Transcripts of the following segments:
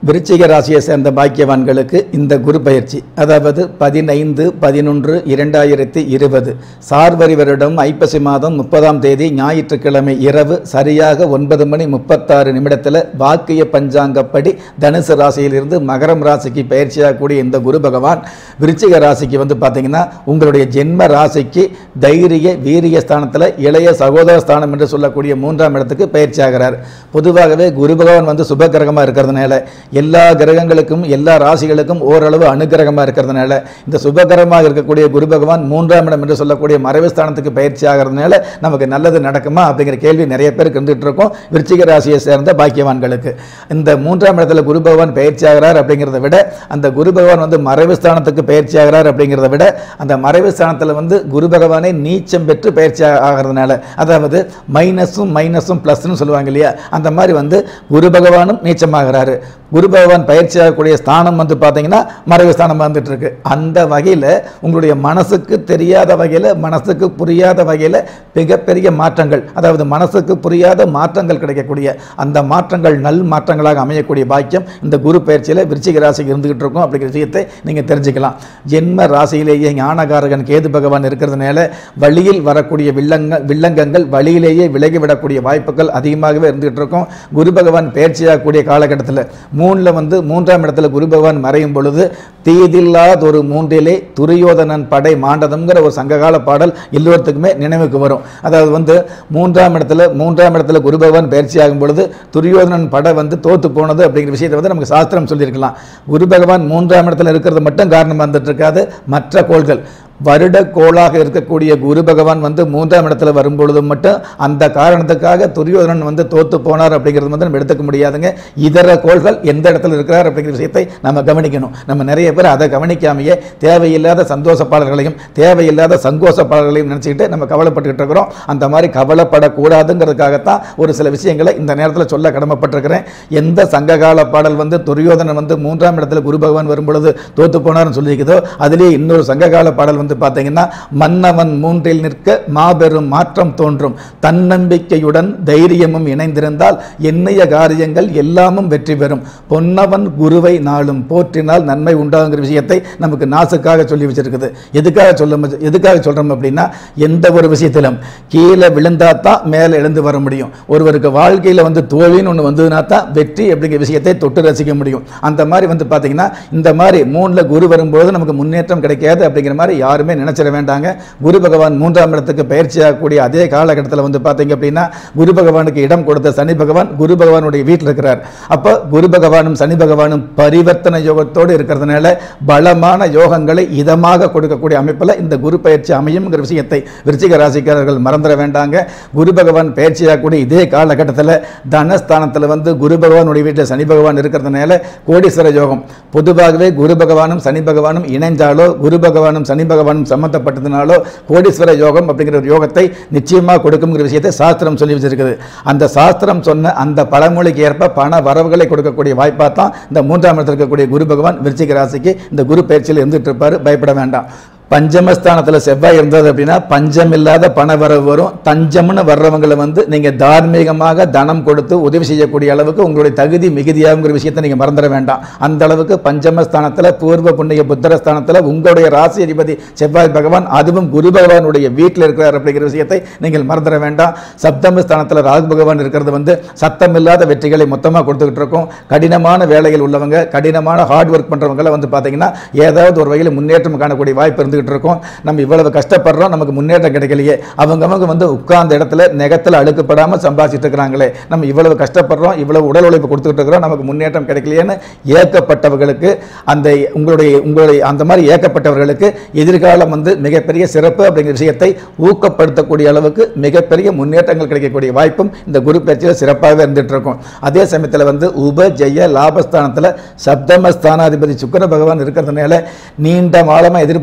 விருச்சிக ராசியை சேர்ந்த பாக்கியவான்களுக்கு இந்த குரு பயிற்சி அதாவது பதினைந்து பதினொன்று இரண்டாயிரத்தி இருபது சார்வரி வருடம் ஐப்பசி மாதம் முப்பதாம் தேதி ஞாயிற்றுக்கிழமை இரவு சரியாக ஒன்பது மணி முப்பத்தாறு நிமிடத்தில் வாக்கிய பஞ்சாங்கப்படி தனுசு ராசியிலிருந்து மகரம் ராசிக்கு பயிற்சியாகக்கூடிய இந்த குரு பகவான் விருச்சிக ராசிக்கு வந்து பார்த்தீங்கன்னா உங்களுடைய ஜென்ம ராசிக்கு தைரிய வீரிய ஸ்தானத்தில் இளைய சகோதர ஸ்தானம் என்று சொல்லக்கூடிய மூன்றாம் இடத்துக்கு பயிற்சி ஆகிறார் பொதுவாகவே குரு பகவான் வந்து சுப கிரகமாக இருக்கிறதுனால எல்லா கிரகங்களுக்கும் எல்லா ராசிகளுக்கும் ஓரளவு அனுகிரகமாக இருக்கிறதுனால இந்த சுபகரமாக இருக்கக்கூடிய குரு பகவான் மூன்றாம் இடம் என்று சொல்லக்கூடிய மறைவு ஸ்தானத்துக்கு பயிற்சி ஆகிறதுனால நமக்கு நல்லது நடக்குமா அப்படிங்கிற கேள்வி நிறைய பேருக்கு இருந்துகிட்டு இருக்கும் விருச்சிக ராசியை சேர்ந்த பாக்கியவான்களுக்கு இந்த மூன்றாம் இடத்துல குரு பகவான் பயிற்சி ஆகிறார் அப்படிங்கிறத விட அந்த குரு பகவான் வந்து மறைவு ஸ்தானத்துக்கு பயிற்சி ஆகிறார் அப்படிங்கிறத விட அந்த மறைவு ஸ்தானத்தில் வந்து குரு பகவானே நீச்சம் பெற்று பயிற்சி ஆகிறதுனால அதாவது மைனஸும் மைனஸும் ப்ளஸ்னு சொல்லுவாங்க இல்லையா அந்த மாதிரி வந்து குரு பகவானும் நீச்சமாகிறாரு குரு பகவான் பயிற்சி ஆகக்கூடிய ஸ்தானம் வந்து பார்த்தீங்கன்னா மறைவு ஸ்தானம் வந்துட்டு இருக்கு அந்த வகையில் உங்களுடைய மனசுக்கு தெரியாத வகையில் மனசுக்கு புரியாத வகையில் மிகப்பெரிய மாற்றங்கள் அதாவது மனசுக்கு புரியாத மாற்றங்கள் கிடைக்கக்கூடிய அந்த மாற்றங்கள் நல் மாற்றங்களாக அமையக்கூடிய பாக்கியம் இந்த குரு பயிற்சியில் விருச்சிக ராசிக்கு இருந்துகிட்டு இருக்கும் அப்படிங்கிற விஷயத்தை நீங்கள் தெரிஞ்சுக்கலாம் ஜென்ம ராசியிலேயே ஞானகாரகன் கேது பகவான் இருக்கிறதுனால வழியில் வரக்கூடிய வில்லங்க வில்லங்கங்கள் வழியிலேயே விலகிவிடக்கூடிய வாய்ப்புகள் அதிகமாகவே இருந்துகிட்டு இருக்கும் குரு பகவான் பயிற்சியாகக்கூடிய காலகட்டத்தில் மூணில் வந்து மூன்றாம் இடத்துல குரு பகவான் மறையும் பொழுது தீதில்லாதொரு மூன்றிலே துரியோதனன் படை மாண்டதம்ங்கிற ஒரு சங்ககால பாடல் எல்லோருத்துக்குமே நினைவுக்கு வரும் அதாவது வந்து மூன்றாம் இடத்துல மூன்றாம் இடத்துல குரு பகவான் பயிற்சி ஆகும் பொழுது துரியோதனன் படை வந்து தோத்து போனது அப்படிங்கிற விஷயத்தை வந்து நமக்கு சாஸ்திரம் சொல்லியிருக்கலாம் குரு பகவான் மூன்றாம் இடத்துல இருக்கிறது மட்டும் காரணம் வந்துட்டு இருக்காது மற்ற கோள்கள் வருட கோளாக இருக்கக்கூடிய குரு பகவான் வந்து மூன்றாம் இடத்துல வரும்பொழுது மட்டும் அந்த காரணத்துக்காக துரியோதனன் வந்து தோத்து போனார் அப்படிங்கிறது வந்து நம்ம எடுத்துக்க முடியாதுங்க இதர கோள்கள் எந்த இடத்துல இருக்கிறார் அப்படிங்கிற விஷயத்தை நம்ம கவனிக்கணும் நம்ம நிறைய பேர் அதை கவனிக்காமையே தேவையில்லாத சந்தோஷப்பாளர்களையும் தேவையில்லாத சங்கோஷப்பாளர்களையும் நினச்சிக்கிட்டு நம்ம கவலைப்பட்டுக்கிட்டு இருக்கிறோம் அந்த மாதிரி கவலைப்படக்கூடாதுங்கிறதுக்காகத்தான் ஒரு சில விஷயங்களை இந்த நேரத்தில் சொல்ல கடமைப்பட்டிருக்கிறேன் எந்த சங்ககால பாடல் வந்து துரியோதனன் வந்து மூன்றாம் இடத்துல குரு பகவான் வரும்பொழுது தோத்து போனார்னு சொல்லியிருக்குதோ அதிலே இன்னொரு சங்ககால பாடல் வந்து பார்த்தீங்கன்னா மன்னவன் மூன்றில் நிற்க மாபெரும் மாற்றம் தோன்றும் தன்னம்பிக்கையுடன் தைரியமும் இணைந்திருந்தால் எண்ணிய காரியங்கள் எல்லாமும் வெற்றி பெறும் பொன்னவன் குருவை நாளும் போற்றினால் நன்மை உண்டாகுங்கிற விஷயத்தை நமக்கு நாசுக்காக சொல்லி வச்சிருக்குது எதுக்காக சொல்ல எதுக்காக சொல்றோம் அப்படின்னா எந்த ஒரு விஷயத்திலும் கீழே விழுந்தா தான் மேலே எழுந்து வர முடியும் ஒருவருக்கு வாழ்க்கையில் வந்து தோல்வின்னு ஒன்று வந்ததுனா தான் வெற்றி அப்படிங்கிற விஷயத்தை தொட்டு ரசிக்க முடியும் அந்த மாதிரி வந்து பார்த்தீங்கன்னா இந்த மாதிரி மூணில் குரு வரும்போது நமக்கு முன்னேற்றம் கிடைக்காது அப்படிங்கிற மாதிரி யாருமே நினைச்சிட வேண்டாங்க குரு பகவான் மூன்றாம் இடத்துக்கு பயிற்சி ஆகக்கூடிய அதே காலகட்டத்தில் வந்து பார்த்தீங்க அப்படின்னா குரு பகவானுக்கு இடம் கொடுத்த சனி பகவான் குரு பகவானுடைய வீட்டில் இருக்கிறார் அப்போ குரு பகவானும் சனி பகவானும் பரிவர்த்தனை யோகத்தோடு இருக்கிறதுனால பலமான யோகங்களை இதமாக கொடுக்கக்கூடிய அமைப்பில் இந்த குரு பயிற்சி அமையுங்கிற விஷயத்தை விருச்சிக ராசிக்காரர்கள் மறந்துட வேண்டாங்க குரு பகவான் பயிற்சியாகக்கூடிய இதே காலகட்டத்தில் தனஸ்தானத்தில் வந்து குரு பகவானுடைய வீட்டில் சனி பகவான் இருக்கிறதுனால கோடீஸ்வர யோகம் பொதுவாகவே குரு பகவானும் சனி பகவானும் இணைந்தாலோ குரு பகவானும் சனி பகவானும் சம்மந்தப்பட்டதுனாலோ கோடீஸ்வர யோகம் அப்படிங்கிற ஒரு யோகத்தை நிச்சயமாக கொடுக்குங்கிற விஷயத்தை சாஸ்திரம் சொல்லி வச்சிருக்குது அந்த சாஸ்திரம் சொன்ன அந்த பழமொழிக்கு ஏற்ப பண வரவுகளை கொடுக்கக்கூடிய வாய்ப்பாக தான் இந்த மூன்றாம் இடத்தில் இருக்கக்கூடிய குரு பகவான் விருச்சிக ராசிக்கு இந்த குரு பயிற்சியில் இருந்துட்டு இருப்பார் பயப்பட வேண்டாம் பஞ்சமஸ்தானத்தில் செவ்வாய் இருந்தது அப்படின்னா பஞ்சம் இல்லாத பண வரவு வரும் தஞ்சம்னு வர்றவங்களை வந்து நீங்கள் தார்மீகமாக தனம் கொடுத்து உதவி செய்யக்கூடிய அளவுக்கு உங்களுடைய தகுதி மிகுதியாகுங்கிற விஷயத்தை நீங்கள் மறந்துட வேண்டாம் அந்த அளவுக்கு பஞ்சமஸ்தானத்தில் பூர்வ புண்ணிய புத்திரஸ்தானத்தில் உங்களுடைய ராசி அதிபதி செவ்வாய் பகவான் அதுவும் குரு பகவானுடைய வீட்டில் இருக்கிறார் அப்படிங்கிற விஷயத்தை நீங்கள் மறந்துட வேண்டாம் சப்தமஸ்தானத்தில் ராகு பகவான் இருக்கிறது வந்து சத்தமில்லாத வெற்றிகளை மொத்தமாக கொடுத்துக்கிட்டு இருக்கோம் கடினமான வேலைகள் உள்ளவங்க கடினமான ஹார்ட் ஒர்க் பண்ணுறவங்களை வந்து பார்த்தீங்கன்னா ஏதாவது ஒரு வகையில் முன்னேற்றம் காணக்கூடிய வாய்ப்பு இருந்து இருந்துகிட்டு இருக்கோம் நம்ம இவ்வளவு கஷ்டப்படுறோம் நமக்கு முன்னேற்றம் கிடைக்கலையே அவங்கவங்க வந்து உட்கார்ந்த இடத்துல நெகத்தில் அழுக்கப்படாமல் சம்பாதிச்சிட்டு இருக்கிறாங்களே நம்ம இவ்வளவு கஷ்டப்படுறோம் இவ்வளவு உடல் உழைப்பு கொடுத்துக்கிட்டு இருக்கிறோம் நமக்கு முன்னேற்றம் கிடைக்கலையேன்னு ஏக்கப்பட்டவர்களுக்கு அந்த உங்களுடைய உங்களுடைய அந்த மாதிரி ஏக்கப்பட்டவர்களுக்கு எதிர்காலம் வந்து மிகப்பெரிய சிறப்பு அப்படிங்கிற விஷயத்தை ஊக்கப்படுத்தக்கூடிய அளவுக்கு மிகப்பெரிய முன்னேற்றங்கள் கிடைக்கக்கூடிய வாய்ப்பும் இந்த குரு பயிற்சியில் சிறப்பாகவே இருந்துட்டு இருக்கும் அதே சமயத்தில் வந்து உப ஜெய லாபஸ்தானத்தில் சப்தமஸ்தானாதிபதி சுக்கர பகவான் இருக்கிறதுனால நீண்ட காலமாக எதிர்பார்த்த உதவி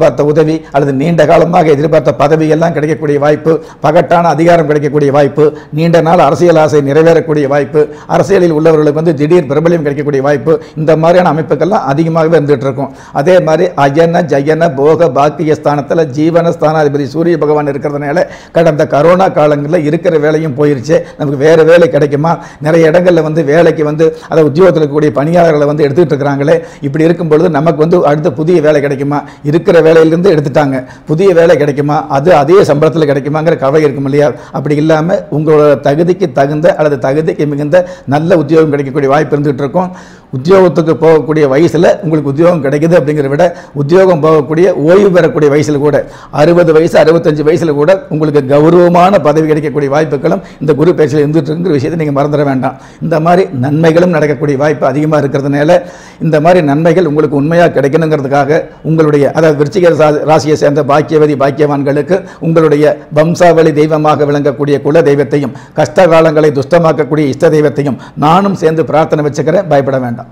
பதவி அல்லது நீண்ட காலமாக எதிர்பார்த்த பதவி எல்லாம் கிடைக்கக்கூடிய வாய்ப்பு பகட்டான அதிகாரம் கிடைக்கக்கூடிய வாய்ப்பு நீண்ட நாள் அரசியல் ஆசை நிறைவேறக்கூடிய வாய்ப்பு அரசியலில் உள்ளவர்களுக்கு வந்து திடீர் பிரபலியம் கிடைக்கக்கூடிய வாய்ப்பு இந்த மாதிரியான அமைப்புகள்லாம் அதிகமாகவே இருந்துகிட்டு இருக்கும் அதே மாதிரி அயன ஜயன போக பாக்கிய ஸ்தானத்தில் ஜீவன ஸ்தானாதிபதி சூரிய பகவான் இருக்கிறதுனால கடந்த கரோனா காலங்களில் இருக்கிற வேலையும் போயிருச்சு நமக்கு வேறு வேலை கிடைக்குமா நிறைய இடங்களில் வந்து வேலைக்கு வந்து அதை உத்தியோகத்தில் இருக்கக்கூடிய பணியாளர்களை வந்து எடுத்துக்கிட்டு இருக்கிறாங்களே இப்படி இருக்கும் பொழுது நமக்கு வந்து அடுத்த புதிய வேலை கிடைக்குமா இருக்கிற வேலையிலிருந்து எடுத்துட்டாங்க புதிய வேலை கிடைக்குமா அது அதே சம்பளத்தில் கிடைக்குமாங்கிற கவலை இருக்கும் இல்லையா அப்படி இல்லாமல் உங்களோட தகுதிக்கு தகுந்த அல்லது தகுதிக்கு மிகுந்த நல்ல உத்தியோகம் கிடைக்கக்கூடிய வாய்ப்பு இருந்துகிட்டு இருக்கும் உத்தியோகத்துக்கு போகக்கூடிய வயசில் உங்களுக்கு உத்தியோகம் கிடைக்குது அப்படிங்கிறத விட உத்தியோகம் போகக்கூடிய ஓய்வு பெறக்கூடிய வயசில் கூட அறுபது வயசு அறுபத்தஞ்சு வயசில் கூட உங்களுக்கு கௌரவமான பதவி கிடைக்கக்கூடிய வாய்ப்புகளும் இந்த குரு பயிற்சியில் இருந்துட்டு இருக்குங்கிற விஷயத்தை நீங்கள் மறந்துட வேண்டாம் இந்த மாதிரி நன்மைகளும் நடக்கக்கூடிய வாய்ப்பு அதிகமாக இருக்கிறதுனால இந்த மாதிரி நன்மைகள் உங்களுக்கு உண்மையாக கிடைக்கணுங்கிறதுக்காக உங்களுடைய அதாவது விருச்சிக ரா- ராசியை சேர்ந்த பாக்கியவதி பாக்கியவான்களுக்கு உங்களுடைய வம்சாவளி தெய்வமாக விளங்கக்கூடிய குல தெய்வத்தையும் கஷ்ட காலங்களை துஷ்டமாக்கக்கூடிய இஷ்ட தெய்வத்தையும் நானும் சேர்ந்து பிரார்த்தனை வச்சுக்கிறேன் பயப்பட வேண்டாம்